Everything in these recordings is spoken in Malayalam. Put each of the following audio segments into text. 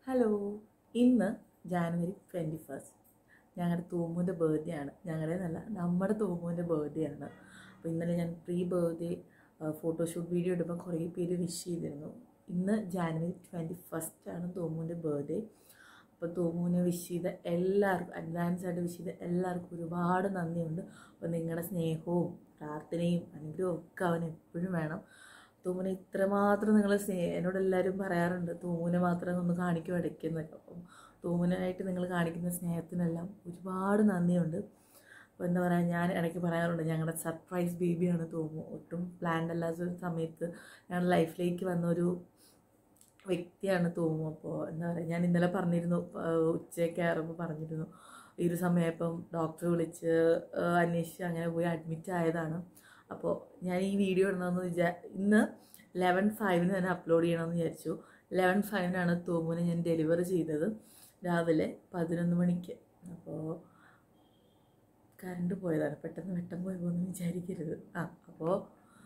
ഹലോ ഇന്ന് ജാനുവരി ട്വൻറ്റി ഫസ്റ്റ് ഞങ്ങളുടെ തൂമുവിൻ്റെ ബർത്ത്ഡേ ആണ് ഞങ്ങളുടെ എന്നല്ല നമ്മുടെ തൂമുവിൻ്റെ ബർത്ത്ഡേ ആണ് അപ്പോൾ ഇന്നലെ ഞാൻ പ്രീ ബർത്ത്ഡേ ഫോട്ടോഷൂട്ട് വീഡിയോ ഇടുമ്പോൾ കുറേ പേര് വിഷ് ചെയ്തിരുന്നു ഇന്ന് ജാനുവരി ട്വൻറ്റി ഫസ്റ്റ് ആണ് തൂമുവിൻ്റെ ബർത്ത്ഡേ അപ്പോൾ തൂമുവിനെ വിഷ് ചെയ്ത എല്ലാവർക്കും അഡ്വാൻസ് ആയിട്ട് വിഷ് ചെയ്ത എല്ലാവർക്കും ഒരുപാട് നന്ദിയുണ്ട് അപ്പോൾ നിങ്ങളുടെ സ്നേഹവും പ്രാർത്ഥനയും അനുഗ്രഹവും ഒക്കെ അവൻ എപ്പോഴും വേണം തൂമുനെ ഇത്രമാത്രം നിങ്ങൾ സ്നേ എന്നോട് എല്ലാവരും പറയാറുണ്ട് തൂമുനെ മാത്രം ഒന്ന് കാണിക്കും ഇടയ്ക്കുന്നൊക്കെ അപ്പം തൂമുനായിട്ട് നിങ്ങൾ കാണിക്കുന്ന സ്നേഹത്തിനെല്ലാം ഒരുപാട് നന്ദിയുണ്ട് അപ്പോൾ എന്താ പറയുക ഞാൻ ഇടയ്ക്ക് പറയാറുണ്ട് ഞങ്ങളുടെ സർപ്രൈസ് ബേബിയാണ് തൂമു ഒട്ടും പ്ലാൻഡ് അല്ലാത്ത സമയത്ത് ഞങ്ങളുടെ ലൈഫിലേക്ക് വന്നൊരു വ്യക്തിയാണ് തൂമു അപ്പോൾ എന്താ പറയുക ഞാൻ ഇന്നലെ പറഞ്ഞിരുന്നു ഉച്ചയൊക്കെ ആകുമ്പോൾ പറഞ്ഞിരുന്നു ഈ ഒരു സമയമായപ്പം ഡോക്ടറെ വിളിച്ച് അന്വേഷിച്ച് അങ്ങനെ പോയി അഡ്മിറ്റ് ആയതാണ് അപ്പോൾ ഞാൻ ഈ വീഡിയോ ഇടണമെന്ന് വിചാ ഇന്ന് ലെവൻ ഫൈവിന് തന്നെ അപ്ലോഡ് ചെയ്യണമെന്ന് വിചാരിച്ചു ലെവൻ ഫൈവിനാണ് തൂമുനെ ഞാൻ ഡെലിവറി ചെയ്തത് രാവിലെ പതിനൊന്ന് മണിക്ക് അപ്പോൾ കറണ്ട് പോയതാണ് പെട്ടെന്ന് വെട്ടം പോയപ്പോന്ന് വിചാരിക്കരുത് ആ അപ്പോൾ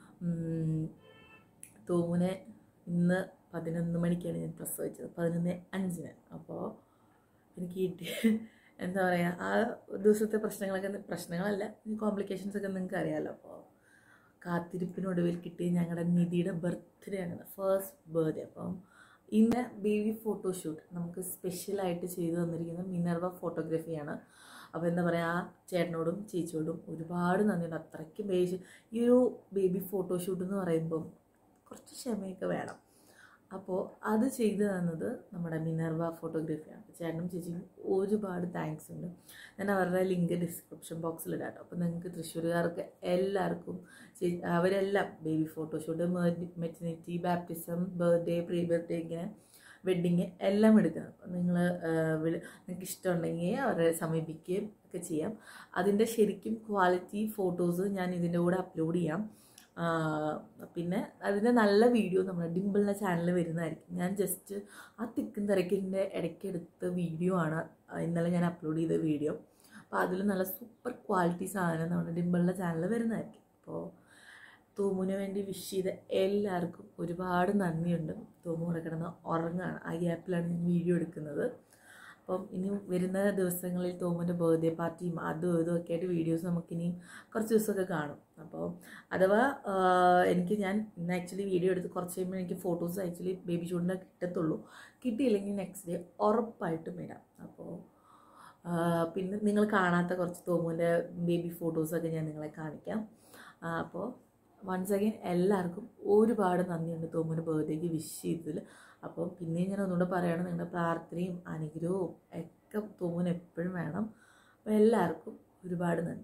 തൂമുനെ ഇന്ന് പതിനൊന്ന് മണിക്കാണ് ഞാൻ പ്രസവിച്ചത് പതിനൊന്ന് അഞ്ചിന് അപ്പോൾ എനിക്ക് കിട്ടിയ എന്താ പറയുക ആ ദിവസത്തെ പ്രശ്നങ്ങളൊക്കെ പ്രശ്നങ്ങളല്ല കോംപ്ലിക്കേഷൻസ് ഒക്കെ നിങ്ങൾക്ക് അറിയാമല്ലോ അപ്പോൾ കാത്തിരിപ്പിനൊടുവിൽ കിട്ടിയ ഞങ്ങളുടെ നിധിയുടെ ബർത്ത്ഡേ ആണ് ഫസ്റ്റ് ബർത്ത്ഡേ അപ്പം ഇന്ന് ബേബി ഫോട്ടോഷൂട്ട് നമുക്ക് സ്പെഷ്യലായിട്ട് ചെയ്തു തന്നിരിക്കുന്നത് മിനർവ ഫോട്ടോഗ്രാഫിയാണ് അപ്പോൾ എന്താ പറയുക ആ ചേട്ടനോടും ചേച്ചിയോടും ഒരുപാട് നന്ദിയുണ്ട് അത്രയ്ക്ക് ബേസ് ഈ ഒരു ബേബി ഫോട്ടോഷൂട്ട് എന്ന് പറയുമ്പം കുറച്ച് ക്ഷമയൊക്കെ വേണം അപ്പോൾ അത് ചെയ്തു തന്നത് നമ്മുടെ മിനർവ ഫോട്ടോഗ്രാഫിയാണ് ചേട്ടനും ചേച്ചിക്കും ഒരുപാട് താങ്ക്സ് ഉണ്ട് ഞാൻ അവരുടെ ലിങ്ക് ഡിസ്ക്രിപ്ഷൻ ബോക്സിൽ ഇടാം കേട്ടോ അപ്പോൾ നിങ്ങൾക്ക് തൃശ്ശൂരുകാർക്ക് എല്ലാവർക്കും അവരെല്ലാം baby photoshoot maternity baptism birthday pre birthday ഇങ്ങനെ വെഡ്ഡിങ് എല്ലാം എടുക്കണം അപ്പം നിങ്ങൾ നിങ്ങൾക്ക് ഇഷ്ടമുണ്ടെങ്കിൽ അവരെ സമീപിക്കുകയും ഒക്കെ ചെയ്യാം അതിൻ്റെ ശരിക്കും ക്വാളിറ്റി ഫോട്ടോസ് ഞാൻ ഇതിൻ്റെ കൂടെ അപ്ലോഡ് ചെയ്യാം പിന്നെ അതിൻ്റെ നല്ല വീഡിയോ നമ്മുടെ ഡിമ്പിളിൻ്റെ ചാനലിൽ വരുന്നതായിരിക്കും ഞാൻ ജസ്റ്റ് ആ തിക്കും തിരക്കിൻ്റെ ഇടയ്ക്ക് എടുത്ത വീഡിയോ ആണ് ഇന്നലെ ഞാൻ അപ്ലോഡ് ചെയ്ത വീഡിയോ അപ്പോൾ അതിൽ നല്ല സൂപ്പർ ക്വാളിറ്റി സാധനം നമ്മുടെ ഡിമ്പിളിൻ്റെ ചാനലിൽ വരുന്നതായിരിക്കും അപ്പോൾ തൂമുന് വേണ്ടി വിഷ് ചെയ്ത എല്ലാവർക്കും ഒരുപാട് നന്ദിയുണ്ട് തൂമു കൂടെ കിടന്ന് ഉറങ്ങാണ് ആ ഗ്യാപ്പിലാണ് ഞാൻ വീഡിയോ എടുക്കുന്നത് അപ്പം ഇനി വരുന്ന ദിവസങ്ങളിൽ തോമുൻ്റെ ബർത്ത്ഡേ പാർട്ടിയും അതും ഇതും ഒക്കെ ആയിട്ട് വീഡിയോസ് നമുക്കിനി കുറച്ച് ദിവസമൊക്കെ കാണും അപ്പോൾ അഥവാ എനിക്ക് ഞാൻ ഇന്ന് ആക്ച്വലി വീഡിയോ എടുത്ത് കുറച്ച് കഴിയുമ്പോൾ എനിക്ക് ഫോട്ടോസ് ആക്ച്വലി ബേബി ഷൂട്ടിൻ്റെ കിട്ടത്തുള്ളൂ കിട്ടിയില്ലെങ്കിൽ നെക്സ്റ്റ് ഡേ ഉറപ്പായിട്ടും ഇടാം അപ്പോൾ പിന്നെ നിങ്ങൾ കാണാത്ത കുറച്ച് തോമുൻ്റെ ബേബി ഫോട്ടോസൊക്കെ ഞാൻ നിങ്ങളെ കാണിക്കാം അപ്പോൾ വൺസ് അഗൈൻ എല്ലാവർക്കും ഒരുപാട് നന്ദിയുണ്ട് തോമുൻ്റെ ബർത്ത്ഡേക്ക് വിഷ് ചെയ്തതിൽ അപ്പം പിന്നെയും ഞാൻ ഒന്നുകൂടെ പറയുകയാണ് നിങ്ങളുടെ പ്രാർത്ഥനയും അനുഗ്രഹവും ഒക്കെ തോമുന് എപ്പോഴും വേണം അപ്പം എല്ലാവർക്കും ഒരുപാട് നന്ദി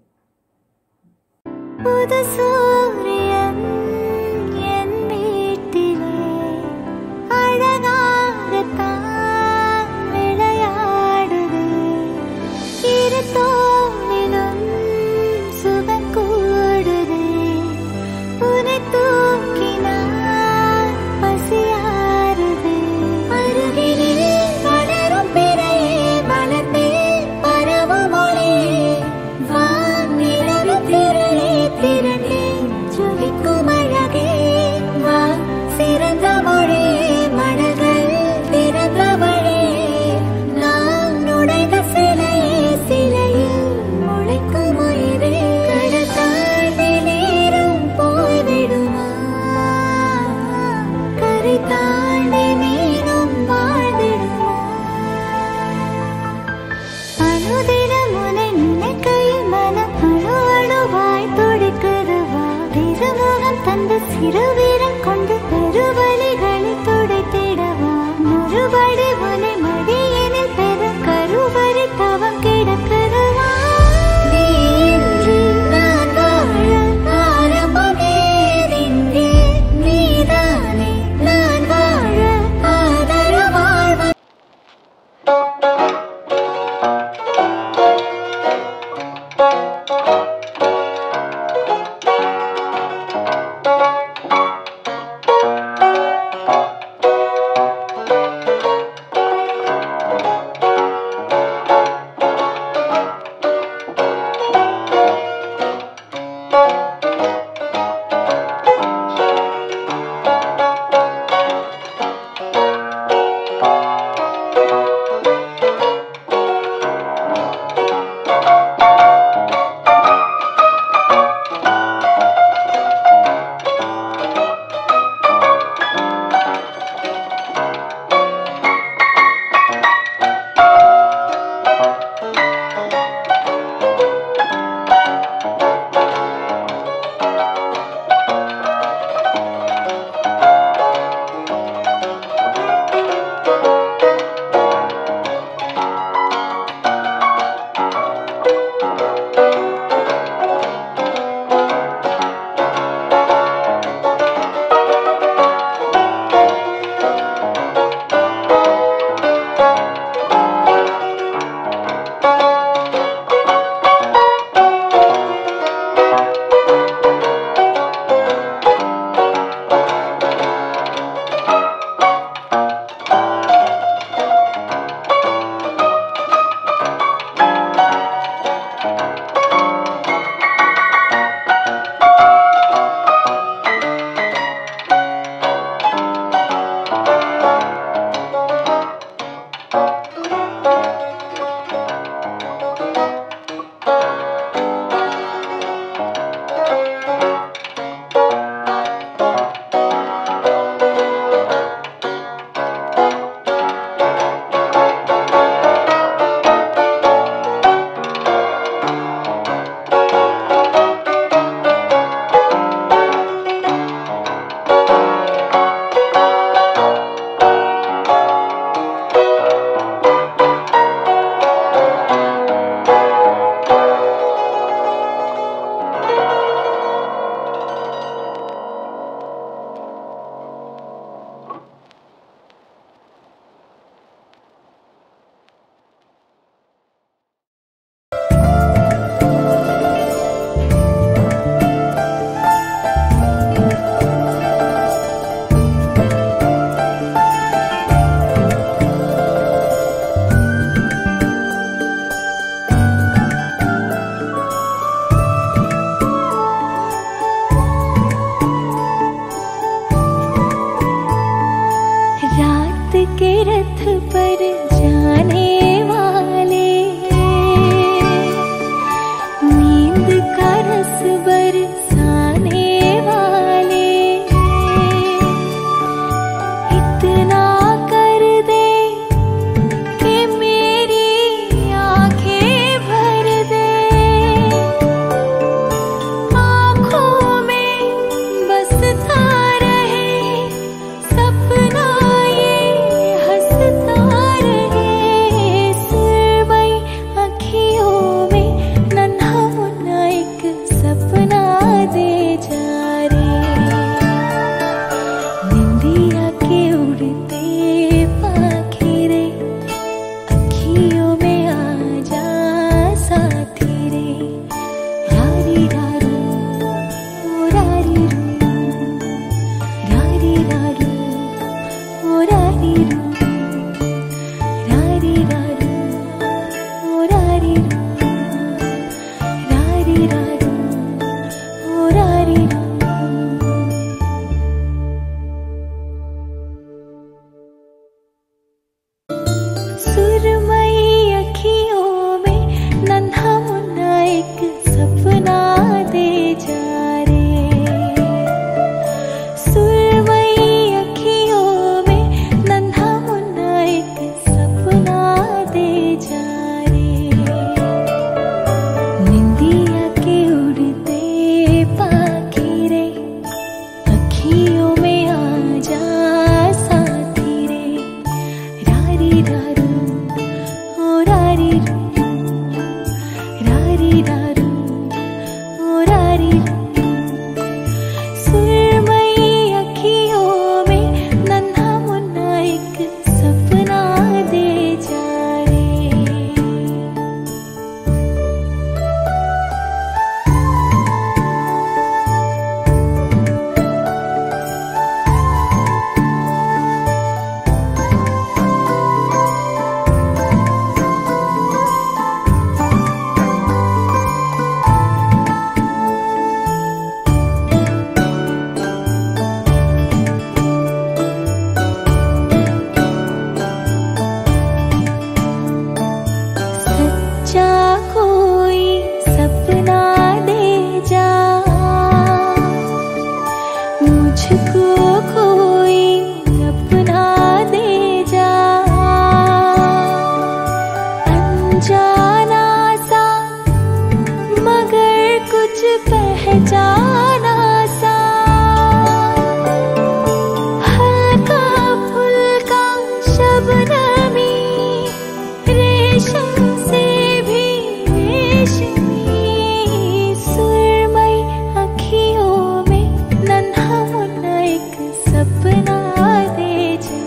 പുതുസൂര്യൻ എൻ വീട്ടിലെ അഴകാകത്താൻ വിളയാടുതേ ഇരുത്തോണിലും സുഖം കൂടുതേ ഉനെ തൂക്കിനാൻ പസിയാറുതേ അരുകിലിൽ വളരും പിറയെ വളർന്നേ പരവുമൊഴിയേ വാനിലവിൽ തിരളേ തിരളേ रथ पर जाने वाले नींद का रस बरसाने वाले इतना कर दे कि मेरी आंखें भर दे आँखों में बसता रहे सपना ये हंसता रहे सुरमई अखियों में नन्हा मुन्ना एक सपना दे जा रे निंदिया के उड़ते पाखिरे अखियों में आ जा साथी रे रारी रारू ओ रारी रू रारी रारू ओ रारी रू रारी रारू ओ रारी रू रारी रारू ओ रारी रू सुरमई अखियों में नन्हा मुन्ना एक सपना दे जा रे सुरमई अखियों में नन्हा मुन्ना एक सपना दे जा रे निंदिया के उड़ते पाखिरे अखियों में आ जा साथी रे रारी रारू ओ रारी रू रारी रारू ओ रारी रू सुरमई अखियों में नन्हा मुन्ना एक सपना दे जा रे सच्चा कोई सपना दे जा मुझको कोई अपना दे जा अनजाना सा मगर कुछ पहचाना सा हल्का फुल्का शबनमी रेशम से भी रेशमी सुरमई अखियों में नन्हा मुन्ना एक सपना दे जा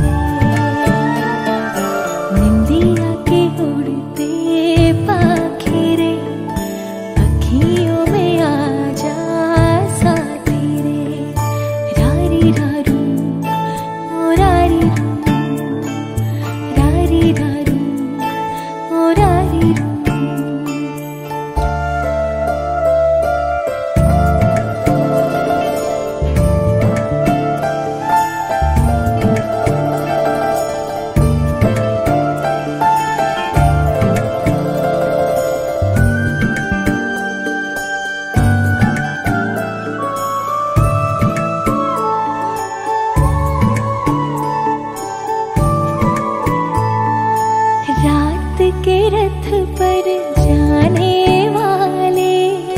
रे निंदिया के उड़ते पाखिरे अखियों में आ जा साथी रे रारी रारू ओ रारी रू रारी रारू ओ रारी रू रात के रथ पर जाने वाले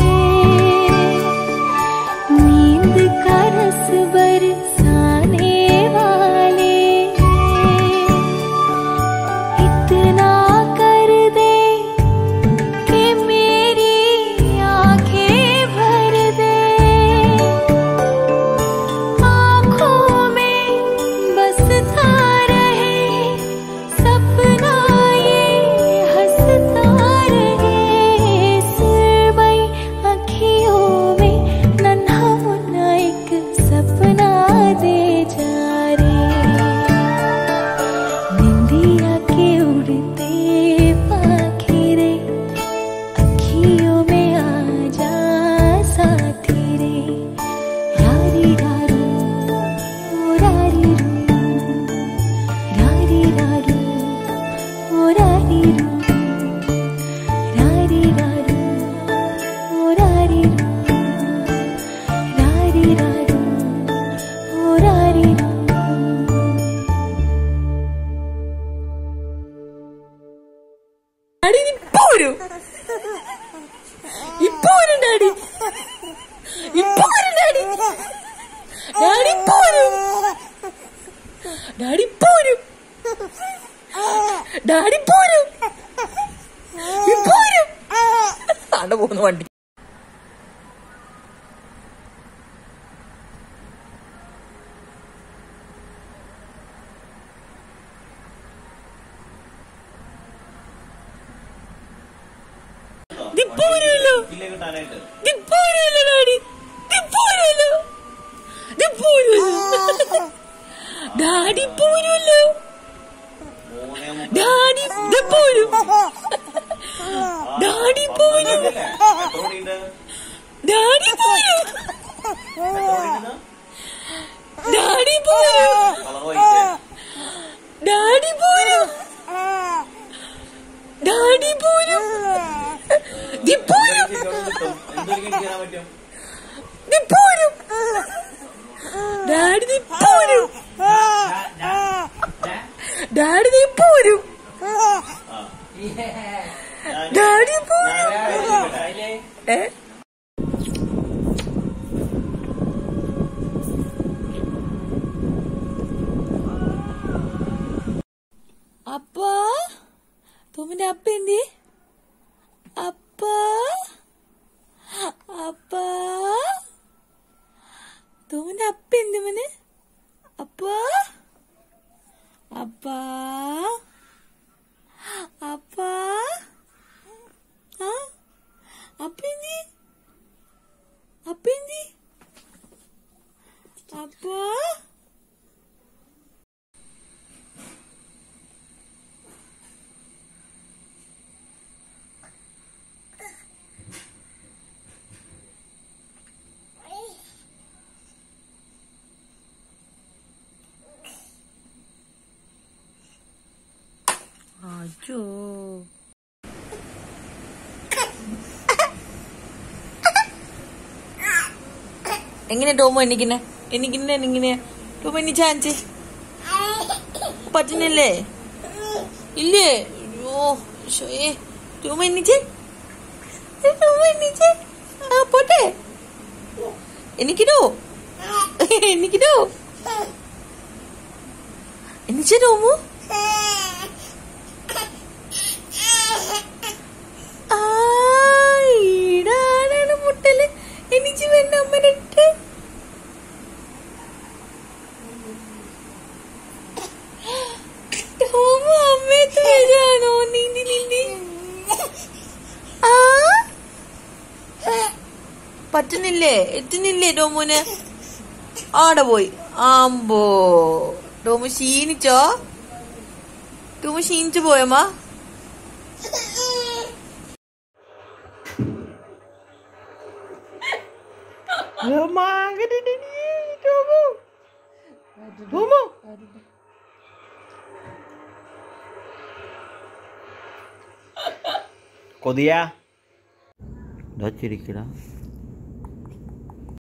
नींद का रस बरसाने वाले इतना कर दे कि मेरी आंखें भर दे आँखों में बसता रहे सपना ये हंसता रहे ഡാഡി ഇനി ഇപ്പൊ വരും ഇപ്പൊ വരും ഡാഡി ഇപ്പൊ വരും ഡാഡി ഡാഡി ഇപ്പൊ വരും ഡാഡി ഇപ്പൊ വരും ഡാഡി ഇപ്പൊ വരും ഇപ്പൊ വരും ആണ്ട് പോകുന്നു വണ്ടി ഇതിപ്പോ വരുമല്ലോ കില്ലേ കിട്ടാനായിട്ട് ഇതിപ്പോ വരുമല്ലോ ഡാഡി ഇതിപ്പോ വരുമല്ലോ ഇതിപ്പോ വരുമല്ലോ ഡാഡി ഇപ്പൊ വരുമല്ലോ മൂന്നേ ഡാഡി ഇതിപ്പോ വരും ഡാഡി ഇപ്പൊ വരും എത്ര മണിയുണ്ട് ഡാഡി ഇപ്പൊ വരും ഡാഡി ഇപ്പൊ വരും കളർ വൈറ്റ് ഡാഡി ഇപ്പൊ വരും ഡാഡി ഇപ്പൊ വരും ഇതിപ്പോ വരും കിട്ടും എന്തൊരു ചെയ്യാൻ പറ്റും ഇതിപ്പോ വരും ഡാഡി ഇതിപ്പോ വരും ഡാഡി ഇതിപ്പോ വരും ആ ഡാഡി ഇപ്പോ ഞാൻ ഏ അപ്പ തോമിന്റെ അപ്പ എന്തി അപ്പ അപ്പ തോമിന്റെ അപ്പ എന്തി മോനെ അപ്പ അപ്പ അപ്പ ആ അപ്പെന്തി അപ്പെന്തി അപ്പ അയ്യോ എങ്ങനെ ടോമോ എണ്ണിക്കുന്നെ എണ്ണിക്കുന്നെ എണ്ണിങ്ങനെ ടോമോ എണ്ണി ചാഞ്ച് പറ്റുന്നില്ലേ ഇല്ലേ അയ്യോ ഷോയെ ടോമോ എണ്ണിച്ച് ടോമോ എണ്ണിച്ച് ആ പോട്ടെ എനിക്കിടോ എനിക്കിടോ എണ്ണിച്ചേ ടോമു ആ ഈടാനാണ് മുട്ടല് എനിക്ക് വേണ്ട അമ്മരട്ട് ടോമു അമ്മയത്ത് വരാണോ നീന്തി നീന്തി ആ പറ്റുന്നില്ലേ എത്തുന്നില്ലേ ടോമുന് ആടെ പോയി ആമ്പോ ടോമു ക്ഷീണിച്ചോ ടോമു ക്ഷീണിച്ചു പോയമ്മ കൊതിയാ ചിരിക്കടാ